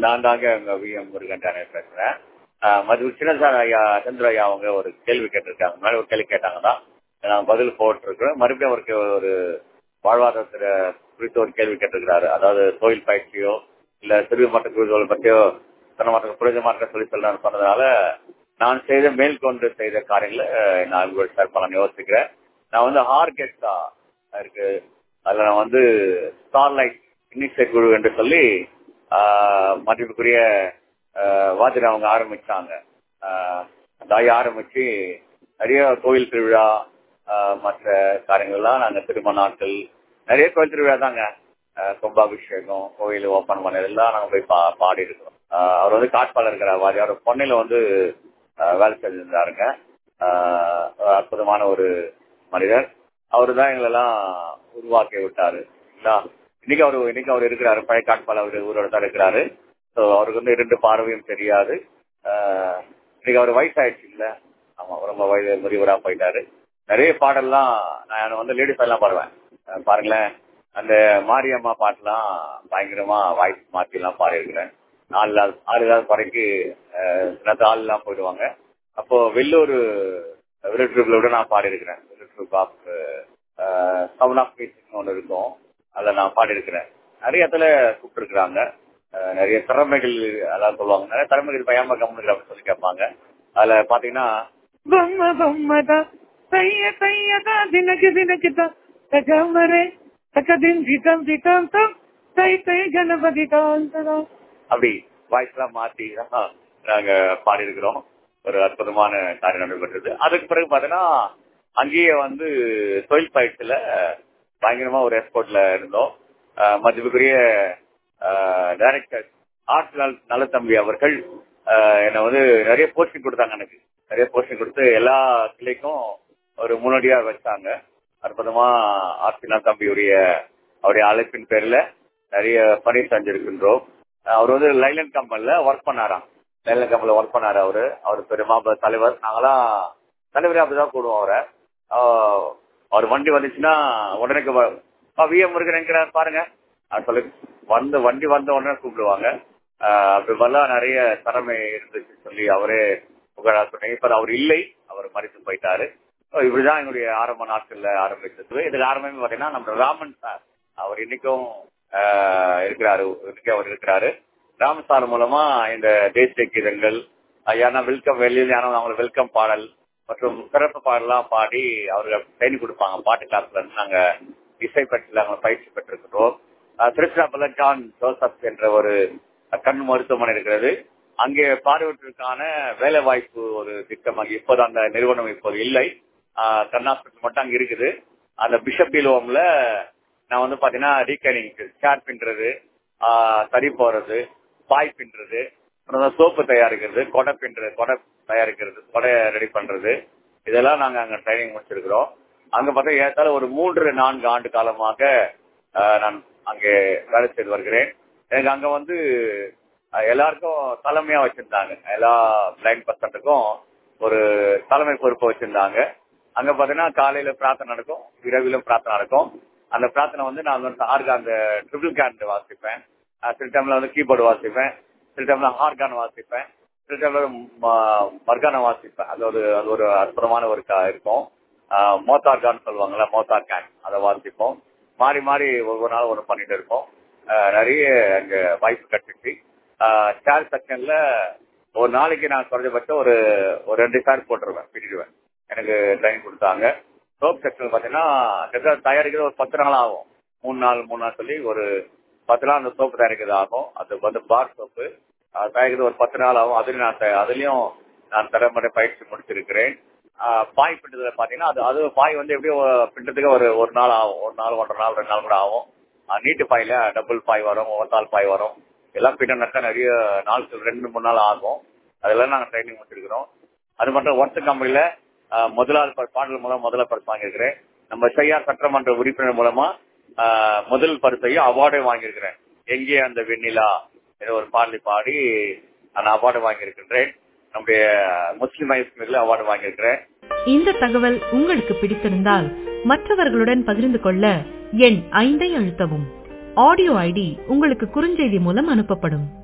நான் தாங்க உங்க வி எம் முருகன் தானே பேசுறேன் ஆஹ் மது சின்னசார் ஐயா சந்திர ஐயா அவங்க ஒரு கேள்வி கேட்டிருக்காங்க முன்னாடி ஒரு கேள்வி கேட்டாங்க தான் நான் பதில் போட்டிருக்கிறேன் மறுபடியும் அவருக்கு ஒரு வாழ்வாதாரத்துல குறித்த ஒரு கேள்வி கேட்டிருக்கிறாரு அதாவது தொழில் பயிற்சியோ இல்ல சிறு மட்ட குழுக்கள் பற்றியோ தன மற்ற புரிதமா இருக்க சொல்லி சொல்ல சொன்னதுனால நான் செய்த மேற்கொண்டு செய்த காரியங்களை நான் உங்களோட ஷேர் பண்ண யோசிக்கிறேன் நான் வந்து ஹார்கெஸ்டா இருக்கு அதுல நான் வந்து ஸ்டார்லைட் இனிஷியேட் குழு என்று சொல்லி ஆஹ், மதிப்புக்குரிய ஆஹ், வாத்திர அவங்க ஆரம்பிச்சாங்க ஆஹ், தாய் ஆரம்பிச்சு நிறைய கோயில் திருவிழா ஆஹ், மற்ற காரியங்கள்லாம் நாங்க திருமண நாட்கள் நிறைய கோயில் திருவிழா தாங்க ஆஹ், கும்பாபிஷேகம் கோயில் ஓபன் பண்ணது எல்லாம் நாங்க போய் பா பாடி இருக்கிறோம் ஆஹ், அவர் வந்து காட்பாளர் இருக்கிற வாரியார் பொண்ணையில வந்து ஆஹ், வேலை செஞ்சிருந்தாருங்க ஆஹ், ஒரு அற்புதமான ஒரு மனிதர் அவரு தான் எங்களெல்லாம் உருவாக்கி விட்டாரு சரிங்களா? இன்னைக்கு அவரு இன்னைக்கு அவர் இருக்கிறாரு பழைய காட்பால் அவர் ஊரோட தான் இருக்கிறாரு ஸோ அவருக்கு வந்து இரண்டு பார்வையும் தெரியாது ஆஹ், இன்னைக்கு அவர் வயசாயிடுச்சு இல்ல ஆமா ரொம்ப வயது முறிவரா போயிட்டாரு நிறைய பாடல்லாம் நான் வந்து லேடிஸ் எல்லாம் பாடுவேன் ஆஹ், பாருங்களேன் அந்த மாரியம்மா பாட்டுலாம் பயங்கரமா வாய்ஸ் மாத்தி எல்லாம் பாடியிருக்கிறேன் நாலு நாள் ஆறு நாள் குறைக்கு சின்னத்து ஆள் எல்லாம் போயிடுவாங்க அப்போ வெள்ளூர் விருட்ரூப்ல நான் பாடியிருக்கிறேன் விருட்ரூப் ஆஃப் சவுண்ட் ஆஃப் மியூசிக் ஒன்று இருக்கும் அதில் நான் பாடியிருக்கிறேன் நிறைய இடத்துல கூப்பிட்டுருக்குறாங்க அஹ் நிறைய திறமைகள் அதான் சொல்லுவாங்க நிறைய திறமைகள் பயமா கம்முனுக்கு அப்படின்னு சொல்லி கேட்பாங்க அதுல பாத்தீங்கன்னா బొమ్మ బొమ్మద తయ్య తయ్యద దినకి దినకిత తగమరే తకదిన్ దిటం దిటం తం తై తై గణపతి కాంతదా அப்படி வாய்ஸ் எல்லாம் மாத்தி தான் நாங்க பாடியிருக்கிறோம் ஒரு அற்புதமான காரியம் நடைபெற்றது அதுக்கு பிறகு பாத்தீங்கன்னா அங்கேயே வந்து தொழில் பயிற்சியில பயங்கரமா ஒரு எக்ஸ்போர்ட்ல இருந்தோம் அஹ் மதிப்புக்குரிய டைரக்டர் ஆர்ட் நலத்தம்பி அவர்கள் அஹ், என்னை வந்து நிறைய போஸ்டிங் கொடுத்தாங்க எனக்கு நிறைய போஸ்டிங் கொடுத்து எல்லா கிளைக்கும் ஒரு முன்னோடியா வச்சாங்க அற்புதமா ஆர்ட் நலத்தம்பியுடைய அவருடைய அழைப்பின் பேர்ல நிறைய பணி செஞ்சிருக்கின்றோம் அஹ் அவர் வந்து லைலன் கம்பெனில ஒர்க் பண்ணாராம் லைலன் கம்பெனில ஒர்க் பண்ணாரு அவரு அவர் பெருமா தலைவர் நாங்களாம் தலைவரே அப்படிதான் கூடுவோம் அவரை ஆஹ் அவர் வண்டி வந்துச்சுன்னா உடனே விஎம் முருகன் என்கிறார் பாருங்க அது சொல்லி வந்து வண்டி வந்த உடனே கூப்பிடுவாங்க ஆஹ் அப்படி மாதிரிலாம் நிறைய திறமை இருந்துச்சு சொல்லி அவரே புகழா சொன்னீங்க இப்ப அவர் இல்லை அவர் மறித்து போயிட்டாரு So இப்படிதான் என்னுடைய ஆரம்ப நாட்கள்ல ஆரம்பிச்சது இதுல ஆரம்பமே பாத்தீங்கன்னா நம்ம ராமன் சார் அவர் இன்னைக்கும் ஆஹ் இருக்கிறாரு இன்னைக்கு அவர் இருக்கிறாரு ராமன் சார் மூலமா இந்த தேசிய கீதங்கள் யாரா வெல்கம் வெளியில் யாரும் அவங்களுக்கு வெல்கம் பாடல் மற்றும் சிறப்பு பாடலாம் பாடி அவர்கள் ட்ரைனிங் கொடுப்பாங்க பாட்டு கிளாஸ்ல இருந்து நாங்க இசை பயிற்சியில் அவங்க பயிற்சி பெற்றிருக்கிறோம் ஆஹ் திருச்சிராப்பள்ள ஜான் ஜோசப் என்ற ஒரு கண் மருத்துவமனை இருக்கிறது அங்கே பார்வையற்றோருக்கான வேலை வாய்ப்பு ஒரு திட்டம் அங்கே இப்போது அந்த நிறுவனம் இப்போது இல்லை ஆஹ் கண் ஹாஸ்பிட்டல் மட்டும் அங்க இருக்குது அந்த பிஷப் ஹோம்ல நான் வந்து பாத்தீங்கன்னா ரீகேனிங் சேர் பின்றது ஆஹ் சரி போறது பாய் பின்றது அப்புறம் சோப்பு தயாரிக்கிறது கொடை பின்றது கொடை தயாரிக்கிறது கொடை ரெடி பண்றது இதெல்லாம் நாங்க அங்க ட்ரைனிங் முடிச்சிருக்கிறோம் அங்க பார்த்தா ஏற்றால ஒரு மூன்று நான்கு ஆண்டு காலமாக ஆஹ் நான் அங்கே வேலை செய்து வருகிறேன் எனக்கு அங்க வந்து ஆஹ் எல்லாருக்கும் தலைமையா வச்சிருந்தாங்க எல்லா பிளைண்ட் பர்சன்ட்டுக்கும் ஒரு தலைமை பொறுப்பு வச்சிருந்தாங்க அங்க பாத்தீங்கன்னா காலையில பிரார்த்தனை நடக்கும் இரவிலும் பிரார்த்தனை நடக்கும் அந்த பிரார்த்தனை வந்து நான் வந்து ஆர்கா அந்த ட்ரிபிள் கேண்ட் வாசிப்பேன் ஆஹ் சில டைம்ல வந்து கீபோர்டு வாசிப்பேன் சில டைம்ல ஹார்கான் வாசிப்பேன் சில டைம்ல மர்கான வாசிப்பேன் அது ஒரு அது ஒரு அற்புதமான ஒரு கா- இருக்கும் மோத்தார் கான் சொல்லுவாங்கல்ல மோத்தார் கேன் அதை வாசிப்போம் மாறி மாறி ஒவ்வொரு நாள் ஒன்று பண்ணிட்டு இருப்போம் ஆஹ் நிறைய அங்க வாய்ப்பு கிடைச்சிச்சு ஸ்டார் செக்ஷன்ல ஒரு நாளைக்கு நான் குறைஞ்சபட்சம் ஒரு ஒரு ரெண்டு ஸ்டார் போட்டுருவேன் பிடிடுவேன் எனக்கு ட்ரைனிங் கொடுத்தாங்க சோப் செக்ஷன் பாத்தீங்கன்னா கிட்டத்தட்ட தயாரிக்கிறது ஒரு பத்து நாள் ஆகும் மூணு நாள் மூணு நாள் சொல்லி ஒரு பத்து நாள் அந்த சோப்பு தயாரிக்கிறது ஆகும் அது வந்து பார் சோப்பு அது தயாரிக்கிறது ஒரு பத்து நாள் ஆகும் அதுலயும் நான் த- அதுலயும் நான் திறமையை பயிற்சி முடிச்சிருக்கிறேன் ஆஹ் பாய் பின்றதுல பாத்தீங்கன்னா அது அது பாய் வந்து எப்படியும் பின்றதுக்கு ஒரு ஒரு நாள் ஆகும் ஒரு நாள் ஒன்றரை நாள் ரெண்டு நாள் கூட ஆகும் ஆஹ் நீட்டு பாயில டபுள் பாய் வரும் ஒத்தாள் பாய் வரும் எல்லாம் பின்னக்கா நிறைய நாட்கள் ரெண்டு மூணு நாள் ஆகும் அதெல்லாம் நாங்க ட்ரைனிங் முடிச்சிருக்கிறோம் அது மட்டும் ஒர்க் கம்பெனில முதலாளர் ப- பாடல் மூலம் முதல் பரிசு வாங்கியிருக்கிறேன் நம்ம செய்யார் சட்டமன்ற உறுப்பினர் மூலமா ஆஹ் முதல் பரிசையும் அவார்டையும் வாங்கியிருக்கிறேன் எங்கே அந்த வெண்ணிலா என்ற ஒரு பாடலை பாடி அந்த அவார்டு வாங்கியிருக்கின்றேன் நம்முடைய முஸ்லிம் ஹைஸ்கூல்ல அவார்டு வாங்கியிருக்கிறேன் இந்த தகவல் உங்களுக்கு பிடித்திருந்தால் மற்றவர்களுடன் பகிர்ந்து கொள்ள எண் ஐந்தை அழுத்தவும் ஆடியோ ஐடி உங்களுக்கு குறுஞ்செய்தி மூலம் அனுப்பப்படும்